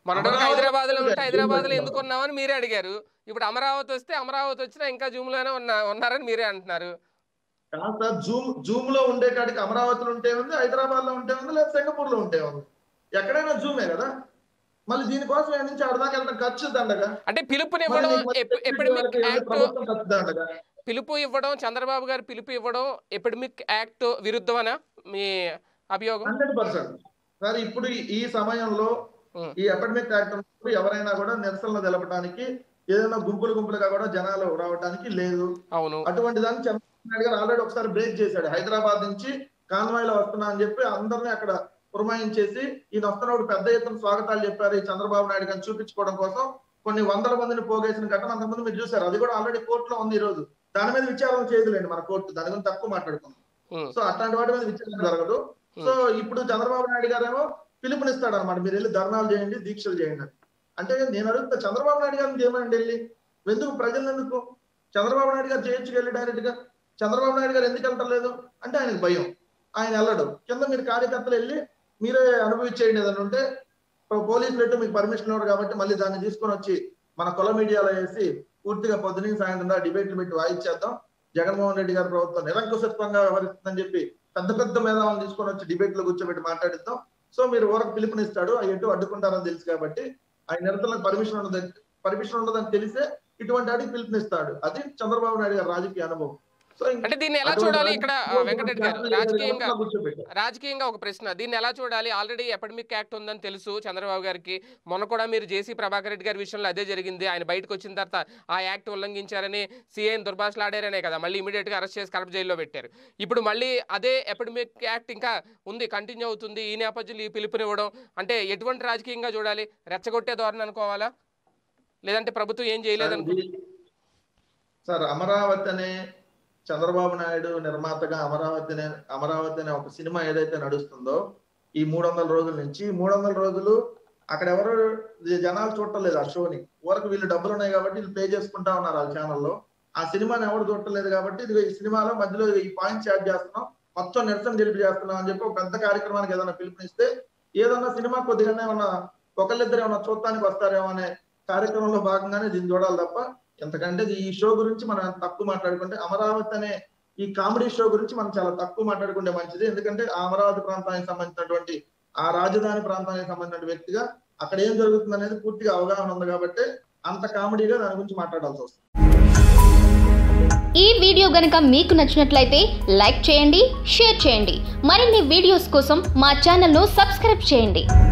మొన్నటి వరకు అమరావతి హైదరాబాద్ లో ఉంటే జూమ్ హైదరాబాద్ లో పెట్టుకోవాలి. ఎందుకు ఉన్నామని మీరే అడిగారు ఇప్పుడు అమరావతి వస్తే అమరావతి వచ్చినా ఇంకా జూమ్ లోనే ఉన్నా ఉన్నారని మీరే అంటున్నారు కాదు సార్ జూమ్ జూమ్ లో ఉండే కాడికి అమరావతిలో ఉంటే ఉంది హైదరాబాద్ లో ఉంటే ఉంది లేదా సింగపూర్ లో ఉంటే ఉంది ఎక్కడైనా జూమే కదా మళ్ళీ దీనికోసం ఏడు నుంచి ఆడదాకా వెళ్ళడం ఖర్చు దండగా అంటే మరి పిలుపునివ్వడం నీకు మరి ఎప్- ఎపిడమిక్ వాళ్ళకి ఏమైనా యాక్ట్ ప్రభుత్వం ఖర్చు దండగా పిలుపు ఇవ్వడం చంద్రబాబు గారు పిలుపు ఇవ్వడం ఎపిడమిక్ యాక్ట్ విరుద్ధమనా మీ అభియోగం హండ్రెడ్ పర్సెంట్ సార్ ఇప్పుడు ఈ- ఈ సమయంలో ఉం. ఈ అపార్ట్మెంట్ యాక్ట్ ఉన్నప్పుడు ఎవరైనా కూడా నిరసనలు తెలపడానికి ఏదైనా గుంపులు గుంపులుగా కూడా జనాలు రావడానికి లేదు అవును అటువంటి దాన్ని చంద్రబాబు నాయుడు గారు ఆల్రెడీ ఒకసారి బ్రేక్ చేశాడు హైదరాబాద్ నుంచి కాన్వాయ్ లో వస్తున్నా అని చెప్పి అందరినీ అక్కడ పురమాయించేసి ఈయన వస్తున్నప్పుడు పెద్ద ఎత్తున స్వాగతాలు చెప్పారు ఈ చంద్రబాబు నాయుడు గారిని చూపించుకోవడం కోసం కొన్ని వందల మందిని పోగేసిన ఘటన అంతకుముందు మీరు చూసారు అది కూడా ఆల్రెడీ కోర్టులో ఉంది ఈ రోజు దాని మీద విచారణ చేయదులేండి మన కోర్టు దాని గురించి తక్కువ మాట్లాడుకుందాం ఉం. సో అట్లాంటి వాటి మీద విచారణ జరగదు సో ఇప్పుడు చంద్రబాబు నాయుడు గారేమో పిలుపునిస్తాడు అనమాట మీరు వెళ్ళి ధర్నాలు చేయండి దీక్షలు చేయండి అని అంటే నేను అడుగుతా చంద్రబాబు నాయుడు గారిని చేయమనండి వెళ్ళి ఎందుకు ప్రజలు ఎందుకు చంద్రబాబు నాయుడు గారు చేయొచ్చు వెళ్ళి డైరెక్ట్ గా చంద్రబాబు నాయుడు గారు ఎందుకు వెళ్తలేదు అంటే ఆయనకు భయం ఆయన వెళ్ళడు కింద మీరు కార్యకర్తలు వెళ్ళి మీరే అనుభవించేయండి ఏదైనా ఉంటే పో- పోలీసులు పెట్టు మీకు పర్మిషన్ ఇవ్వరు కాబట్టి మళ్ళీ దాన్ని తీసుకొని వచ్చి మన కుల మీడియాలో వేసి పూర్తిగా పొద్దున సాయంత్రం దా డిబేట్లు పెట్టి వాయిచ్చేద్దాం జగన్మోహన్ రెడ్డి గారి ప్రభుత్వం నిరంకుశత్వంగా వ్యవహరిస్తుందని చెప్పి పెద్ద పెద్ద మేధావులను తీసుకొని వచ్చి డిబేట్ లో కూర్చోబెట్టి మాట్లాడిద్దాం సో మీరు ఊరకు పిలుపునిస్తాడు అవి ఎటు అడ్డుకుంటారని తెలుసు కాబట్టి ఆయన నిరసనలకు పర్మిషన్ ఉండదు పర్మిషన్ ఉండదని తెలిసే ఇటువంటి అడిగి పిలుపునిస్తాడు అది చంద్రబాబు నాయుడు గారి రాజకీయ అనుభవం సో ఇంక అంటే దీన్ని ఎలా అటువంటి చూడాలి రాజకీయ ఇక్కడ ఆ, అనుభవం వెంకటరెడ్డి గారు ఉన్న రాజకీయంగా వ్యక్తిని కూర్చోబెట్టారు. రాజకీయంగా ఒక ప్రశ్న దీన్ని ఎలా చూడాలి ఆల్రెడీ ఎపడమిక్ యాక్ట్ ఉందని తెలుసు చంద్రబాబు గారికి మొన్న కూడా మీరు జేసీ ప్రభాకర్ రెడ్డి గారి విషయంలో అదే జరిగింది ఆయన బయటకు వచ్చిన తర్వాత ఆ యాక్ట్ ఉల్లంఘించారని సీఎం దుర్భాషలాడారనే కదా మళ్ళీ ఇమీడియట్ గా అరెస్ట్ చేసి కడప జైల్లో పెట్టారు ఇప్పుడు మళ్ళీ అదే ఎపడమిక్ యాక్ట్ ఇంకా ఉంది కంటిన్యూ అవుతుంది ఈ నేపథ్యంలో ఈ పిలుపునివ్వడం అంటే ఎటువంటి రాజకీయంగా చూడాలి రెచ్చగొట్టే ధోరణి అనుకోవాలా లేదంటే ప్రభుత్వం ఏం చేయలేదు అనుకో సార్, ఇది- సార్ అమరావతి అనే చంద్రబాబు నాయుడు నిర్మాతగా అమరావతి అనే అమరావతి అనే ఒక సినిమా ఏదైతే నడుస్తుందో ఈ మూడు వందల రోజుల నుంచి మూడు వందల రోజులు అక్కడ ఎవరు జనాలు చూడలేదు ఆ షోని ఊరకు వీళ్ళు డబ్బులు ఉన్నాయి కాబట్టి వీళ్ళు పే చేసుకుంటా ఉన్నారు ఆ ఛానల్లో ఆ సినిమాని ఎవరు చూడలేదు కాబట్టి ఇది ఈ సినిమాలో మధ్యలో ఈ పాయింట్స్ యాడ్ చేస్తున్నాం మొత్తం నిరసన తెలిపి చేస్తున్నాం అని చెప్పి ఒక పెద్ద కార్యక్రమానికి ఏదైనా పిలుపునిస్తే ఏదన్నా సినిమా కొద్దిగానే ఏమన్నా ఒకళ్ళిద్దరు ఏమన్నా చూడటానికి వస్తారేమో అనే కార్యక్రమంలో భాగంగానే దీన్ని చూడాలి తప్ప ఎంతకంటే ఈ షో గురించి మనం ఎంత తక్కువ మాట్లాడుకుంటే అమరావతి అనే ఈ కామెడీ షో గురించి మనం చాలా తక్కువ మాట్లాడుకుంటే మంచిది ఎందుకంటే ఆ అమరావతి ప్రాంతానికి సంబంధించినటువంటి ఆ రాజధాని ప్రాంతానికి సంబంధించిన వ్యక్తిగా అక్కడ ఏం జరుగుతుంది అనేది పూర్తిగా అవగాహన ఉంది కాబట్టి అంత కామెడీగా దాని గురించి మాట్లాడాల్సి వస్తుంది ఈ వీడియో గనుక మీకు నచ్చినట్లయితే లైక్ చేయండి షేర్ చేయండి మరిన్ని వీడియోస్ కోసం మా ఛానల్ను సబ్స్క్రైబ్ చేయండి